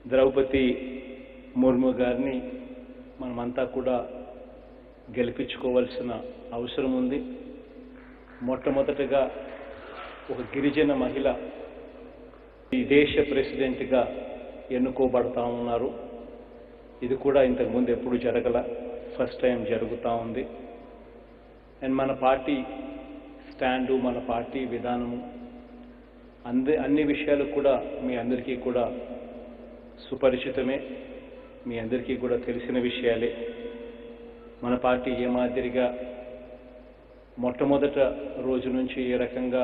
ద్రౌపది ముర్ము గారిని మనమంతా కూడా గెలిపించుకోవాల్సిన అవసరం ఉంది మొట్టమొదటగా ఒక గిరిజన మహిళ ఈ దేశ ప్రెసిడెంట్గా ఎన్నుకోబడతా ఉన్నారు ఇది కూడా ఇంతకుముందు ఎప్పుడు జరగల ఫస్ట్ టైం జరుగుతూ ఉంది అండ్ మన పార్టీ స్టాండు మన పార్టీ విధానము అంద అన్ని విషయాలు కూడా మీ అందరికీ కూడా సుపరిచితమే మీ అందరికీ కూడా తెలిసిన విషయాలే మన పార్టీ ఏ మాదిరిగా మొట్టమొదట రోజు నుంచి ఏ రకంగా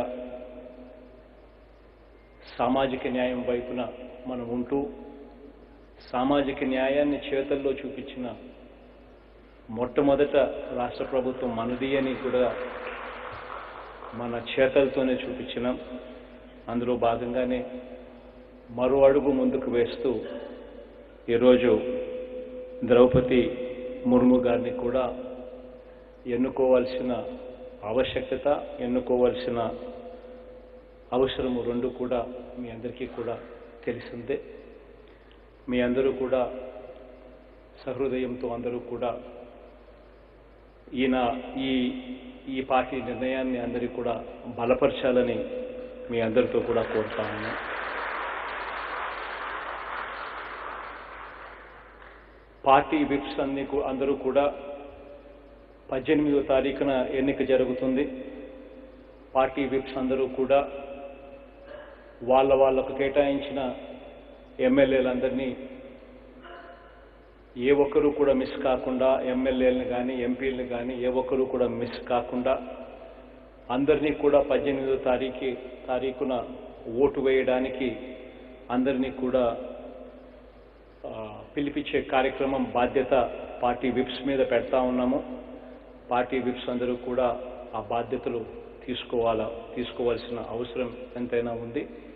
సామాజిక న్యాయం వైపున మనం ఉంటూ సామాజిక న్యాయాన్ని చేతల్లో చూపించిన మొట్టమొదట రాష్ట్ర ప్రభుత్వం మనది అని కూడా మన చేతలతోనే చూపించినాం అందులో భాగంగానే మరో అడుగు ముందుకు వేస్తూ ఈరోజు ద్రౌపది ముర్ము గారిని కూడా ఎన్నుకోవాల్సిన ఆవశ్యకత ఎన్నుకోవాల్సిన అవసరము రెండు కూడా మీ అందరికీ కూడా తెలిసిందే మీ అందరూ కూడా సహృదయంతో అందరూ కూడా ఈయన ఈ ఈ పార్టీ నిర్ణయాన్ని అందరికీ కూడా బలపరచాలని మీ అందరితో కూడా కోరుతా ఉన్నాను పార్టీ విప్స్ అన్ని కూ- అందరూ కూడా పద్దెనిమిదో తారీఖున ఎన్నిక జరుగుతుంది పార్టీ విప్స్ అందరూ కూడా వాళ్ళ వాళ్ళకు కేటాయించిన ఎమ్మెల్యేలందరినీ ఏ ఒక్కరూ కూడా మిస్ కాకుండా ఎమ్మెల్యేలను కానీ ఎంపీలను కానీ ఏ ఒక్కరూ కూడా మిస్ కాకుండా అందరినీ కూడా పద్దెనిమిదో తారీఖు తారీఖున ఓటు వేయడానికి అందరినీ కూడా ఆ, పిలిపించే కార్యక్రమం బాధ్యత పార్టీ విప్స్ మీద పెడతా ఉన్నాము పార్టీ విప్స్ అందరూ కూడా ఆ బాధ్యతలు తీసుకోవాలా తీసుకోవాల్సిన అవసరం ఎంతైనా ఉంది